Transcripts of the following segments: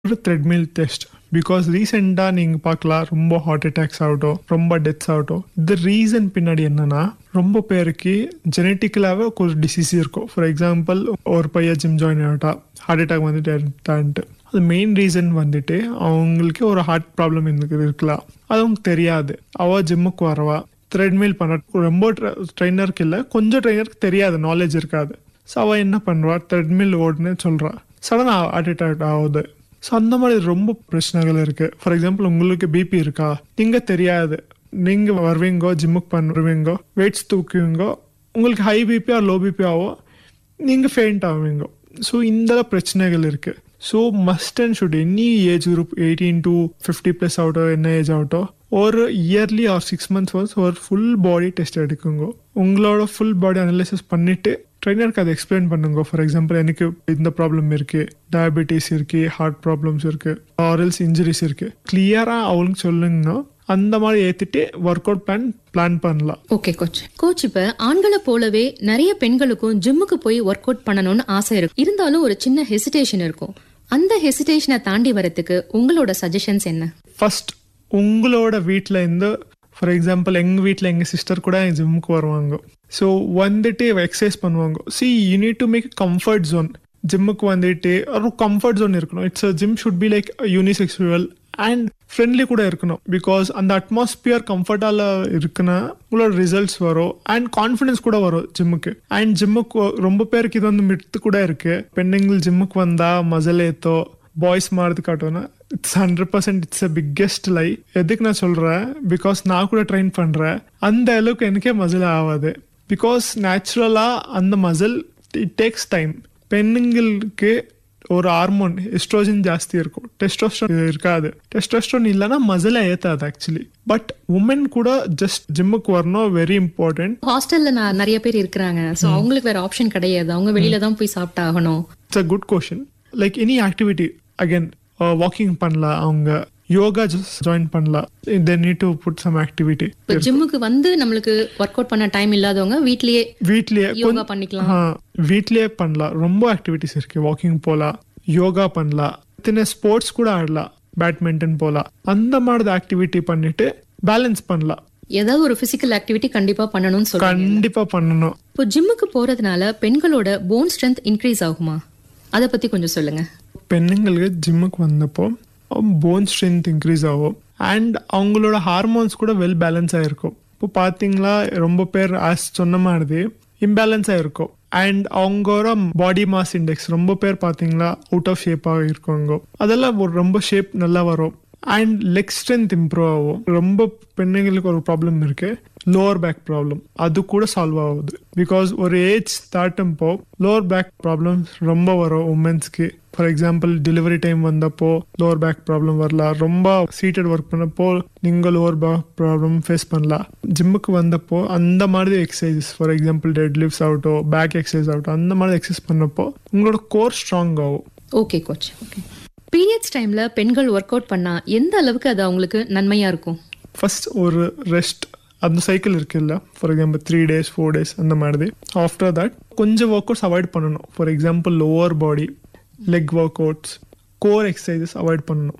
ஒரு treadmill test because ரீசெண்டாக நீங்கள் பார்க்கலாம் ரொம்ப ஹார்ட் அட்டாக்ஸ் ஆகட்டும் ரொம்ப டெத்ஸ் ஆகட்டும் இந்த ரீசன் பின்னாடி என்னன்னா ரொம்ப பேருக்கு ஜெனட்டிக்கலாகவே ஒரு டிசீஸ் இருக்கும் ஃபார் எக்ஸாம்பிள் ஒரு பையன் ஜிம் ஜாயின் ஆகிட்டா ஹார்ட் அட்டாக் வந்துட்டு இறந்துட்டான்ட்டு அது மெயின் ரீசன் வந்துட்டு அவங்களுக்கு ஒரு ஹார்ட் ப்ராப்ளம் எனக்கு இருக்கலாம் அது அவங்களுக்கு தெரியாது அவ ஜிம்முக்கு வரவா த்ரெட்மில் பண்ண ரொம்ப ட்ரைனருக்கு இல்லை கொஞ்சம் ட்ரைனருக்கு தெரியாது நாலேஜ் இருக்காது ஸோ அவள் என்ன பண்ணுவா த்ரெட்மில் ஓடுன்னு சொல்கிறா சடனாக ஹார்ட் அட்டாக் ஆகுது ஸோ அந்த மாதிரி ரொம்ப பிரச்சனைகள் இருக்கு ஃபார் எக்ஸாம்பிள் உங்களுக்கு பிபி இருக்கா நீங்க தெரியாது நீங்க வருவீங்கோ ஜிம்முக்கு பண்ணுவீங்கோ வெயிட்ஸ் தூக்குவீங்கோ உங்களுக்கு high BP or low BP ஆகும் நீங்க ஃபெயிண்ட் ஆவீங்க ஸோ இந்த பிரச்சனைகள் இருக்கு so must and should any age group eighteen to fifty plus ஆகட்டும் என்ன ஏஜ் ஆகட்டும் ஒரு yearly or six months once ஒரு ஃபுல் பாடி டெஸ்ட் எடுக்குங்க உங்களோட ஃபுல் பாடி அனலைசிஸ் பண்ணிட்டு ட்ரைனருக்கு அதை எக்ஸ்பிளைன் பண்ணுங்க ஃபார் எக்ஸாம்பிள் எனக்கு இந்த ப்ராப்ளம் இருக்கு டயபெட்டிஸ் இருக்கு ஹார்ட் ப்ராப்ளம்ஸ் இருக்கு ஆரல்ஸ் இன்ஜுரிஸ் இருக்கு கிளியரா அவங்களுக்கு சொல்லுங்கன்னா அந்த மாதிரி ஏத்திட்டு ஒர்க் அவுட் பிளான் பிளான் பண்ணலாம் ஓகே கோச் கோச் இப்ப ஆண்களை போலவே நிறைய பெண்களுக்கும் ஜிம்முக்கு போய் ஒர்க் அவுட் பண்ணணும்னு ஆசை இருக்கும் இருந்தாலும் ஒரு சின்ன ஹெசிடேஷன் இருக்கும் அந்த ஹெசிடேஷனை தாண்டி வரதுக்கு உங்களோட சஜஷன்ஸ் என்ன ஃபர்ஸ்ட் உங்களோட வீட்டில் இருந்து ஃபார் எக்ஸாம்பிள் எங்கள் வீட்டில் எங்கள் சிஸ்டர் கூட எங்கள் ஜிம்முக்கு வருவாங்க ஸோ வந்துட்டு எக்ஸசைஸ் பண்ணுவாங்க see you need to make comfort zone ஜிம்முக்கு வந்துட்டு ஒரு கம்ஃபர்ட் ஜோன் இருக்கணும் it's gym should be like unisexual and friendly கூட இருக்கணும் பிகாஸ் அந்த அட்மாஸ்பியர் கம்ஃபர்டால இருக்குன்னா உங்களோட ரிசல்ட்ஸ் வரும் அண்ட் கான்ஃபிடன்ஸ் கூட வரும் ஜிம்முக்கு அண்ட் ஜிம்முக்கு ரொம்ப பேருக்கு இது வந்து மித்து கூட இருக்கு பெண்ணுங்கள் ஜிம்முக்கு வந்தா மசல் ஏத்தோ பாய்ஸ் மாறுது காட்டுவேன்னா it's hundred percent it's a biggest lie எதுக்கு நான் சொல்றேன் பிகாஸ் நான் கூட ட்ரெயின் பண்றேன் அந்த அளவுக்கு எனக்கே மசில் ஆகாது பிகாஸ் நேச்சுரலா அந்த மசில் இட் டேக்ஸ் டைம் பெண்ணுங்களுக்கு ஒரு ஹார்மோன் எஸ்ட்ரோஜன் ஜாஸ்தி இருக்கும் டெஸ்டோஸ்ட்ரோன் இருக்காது டெஸ்டோஸ்ட்ரோன் இல்லைன்னா மசில ஏத்தாது ஆக்சுவலி பட் உமன் கூட ஜஸ்ட் ஜிம்முக்கு வரணும் வெரி இம்பார்ட்டன்ட் ஹாஸ்டல்ல நான் நிறைய பேர் இருக்கிறாங்க சோ அவங்களுக்கு வேற ஆப்ஷன் கிடையாது அவங்க வெளியில தான் போய் சாப்பிட்டாகணும் it's a good question like any activity again walking பண்ணலாம் அவங்க யோகா ஜாயின் பண்ணலாம் they need to put some activity இப்ப ஜிம்முக்கு வந்து நம்மளுக்கு ஒர்க் அவுட் பண்ண டைம் இல்லாதவங்க வீட்லயே வீட்லயே யோகா பண்ணிக்கலாம் ஆ, வீட்லயே பண்ணலாம் ரொம்ப ஆக்டிவிட்டிஸ் இருக்கு வாக்கிங் போலாம் யோகா பண்ணலாம் இத்தனை ஸ்போர்ட்ஸ் கூட ஆடலாம் பேட்மிண்டன் போலாம் அந்த மாதிரி ஆக்டிவிட்டி பண்ணிட்டு பேலன்ஸ் பண்ணலாம் ஏதாவது ஒரு பிசிக்கல் ஆக்டிவிட்டி கண்டிப்பா பண்ணணும்னு சொல்றாங்க கண்டிப்பா பண்ணணும் இப்போ ஜிம்முக்கு போறதுனால பெண்களோட போன் ஸ்ட்ரென்த் இன்க்ரீஸ் ஆகுமா அத பத்தி கொஞ்சம் சொல்லுங்க பெண்ணுங்களுக்கு ஜிம்முக்கு வந்தப்போ போன் ஸ்ட்ரென்த் இன்க்ரீஸ் ஆகும் அண்ட் அவங்களோட ஹார்மோன்ஸ் கூட வெல் பேலன்ஸ் ஆயிருக்கும் இப்போ பார்த்தீங்களா ரொம்ப பேர் ஆஸ் சொன்ன மாதிரி இம்பேலன்ஸ் ஆயிருக்கும் அண்ட் அவங்களோட பாடி மாஸ் இண்டெக்ஸ் ரொம்ப பேர் பார்த்தீங்களா அவுட் ஆஃப் ஷேப்பாக இருக்காங்க அதெல்லாம் ஒரு ரொம்ப ஷேப் நல்லா வரும் அண்ட் லெக் ஸ்ட்ரென்த் இம்ப்ரூவ் ஆகும் ரொம்ப பெண்ணுங்களுக்கு ஒரு ப்ராப்ளம் இருக்கு லோவர் பேக் ப்ராப்ளம் அது கூட சால்வ் ஆகுது பிகாஸ் ஒரு ஏஜ் தாட்டும்போ லோவர் பேக் ப்ராப்ளம்ஸ் ரொம்ப வரும் உமன்ஸ்க்கு ஃபார் எக்ஸாம்பிள் டெலிவரி டைம் வந்தப்போ லோவர் பேக் ப்ராப்ளம் வரலாம் ரொம்ப சீட்டட் ஒர்க் பண்ணப்போ நீங்க லோவர் பேக் ப்ராப்ளம் ஃபேஸ் பண்ணலாம் ஜிம்முக்கு வந்தப்போ அந்த மாதிரி exercises for example deadlifts ஆகட்டும் பேக் எக்ஸசைஸ் ஆகட்டும் அந்த மாதிரி எக்ஸசைஸ் பண்ணப்போ உங்களோட கோர் ஸ்ட்ராங் ஆகும் ஓகே கோச் ஓகே பீரியட்ஸ் டைம்ல பெண்கள் ஒர்க் அவுட் பண்ணா எந்த அளவுக்கு அது அவங்களுக்கு நன்மையா இருக்கும் ஃபர்ஸ்ட் ஒரு ரெஸ்ட் அந்த சைக்கிள் இருக்குல்ல for example three days four days அந்த மாதிரி ஆஃப்டர் தட் கொஞ்சம் ஒர்க் அவுட்ஸ் அவாய்ட் பண்ணணும் for example lower body leg workouts core exercises avoid பண்ணணும்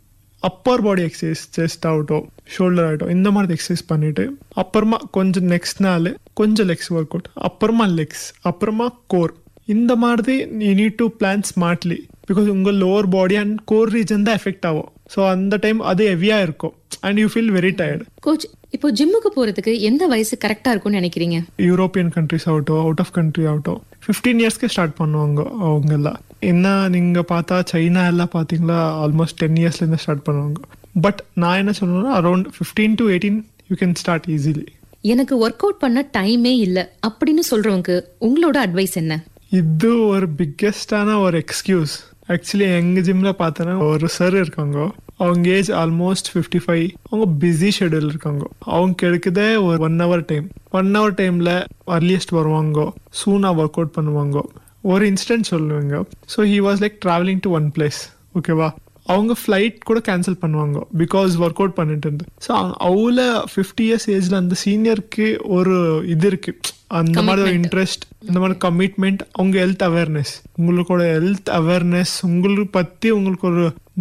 அப்பர் பாடி எக்ஸசைஸ் செஸ்ட் ஆகட்டும் ஷோல்டர் ஆகட்டும் இந்த மாதிரி எக்ஸசைஸ் பண்ணிட்டு அப்புறமா கொஞ்சம் நெக்ஸ்ட் நாள் கொஞ்சம் லெக்ஸ் ஒர்க் அவுட் அப்புறமா லெக்ஸ் அப்புறமா கோர் இந்த மாதிரி you need to plan smartly because உங்கள் lower body and core region தான் எஃபெக்ட் ஆகும் ஸோ அந்த டைம் அது ஹெவியாக இருக்கும் and you feel very tired coach இப்போ ஜிம்முக்கு போறதுக்கு எந்த வயசு கரெக்டா இருக்கும்னு நினைக்கிறீங்க யூரோப்பியன் கண்ட்ரிஸ் ஆகட்டும் அவுட் ஆஃப் கண்ட்ரி ஆகட்டும் ஃபிஃப்டீன் இயர்ஸ்க்கு ஸ்டார்ட் பண்ணுவாங்க அவங்க எல்லாம் என்ன நீங்கள் பார்த்தா சைனா எல்லாம் பார்த்தீங்களா ஆல்மோஸ்ட் டென் இயர்ஸ்லேருந்து ஸ்டார்ட் பண்ணுவாங்க பட் நான் என்ன சொல்லணும்னா around fifteen to eighteen you can start easily எனக்கு ஒர்க் அவுட் பண்ண டைமே இல்ல அப்படின்னு சொல்றவங்க உங்களோட அட்வைஸ் என்ன இது ஒரு பிக்கெஸ்டான ஒரு எக்ஸ்கியூஸ் ஆக்சுவலி எங்க ஜிம்ல பார்த்தோன்னா ஒரு சார் இருக்காங்க அவங்க ஏஜ் ஆல்மோஸ்ட் ஃபிஃப்டி ஃபைவ் அவங்க பிஸி ஷெடியூல் இருக்காங்க அவங்க கிடைக்குதே ஒரு one hour time one hour டைம்ல அர்லியஸ்ட் வருவாங்க சூனா ஒர்க் அவுட் பண்ணுவாங்க ஒரு இன்சிடென்ட் சொல்லுவாங்க so he was like travelling to one place ஓகேவா அவங்க ஃப்ளைட் கூட கேன்சல் பண்ணுவாங்க பிகாஸ் ஒர்க் அவுட் பண்ணிட்டு இருந்து ஸோ அவ்வளோ ஃபிஃப்டி இயர்ஸ் ஏஜ்ல அந்த சீனியருக்கு ஒரு இது இருக்கு அந்த மாதிரி ஒரு இன்ட்ரெஸ்ட் இந்த மாதிரி கமிட்மெண்ட் அவங்க ஹெல்த் அவேர்னஸ் உங்களுக்கோட ஹெல்த் அவேர்னஸ் உங்களுக்கு பத்தி உங்களுக்கு ஒரு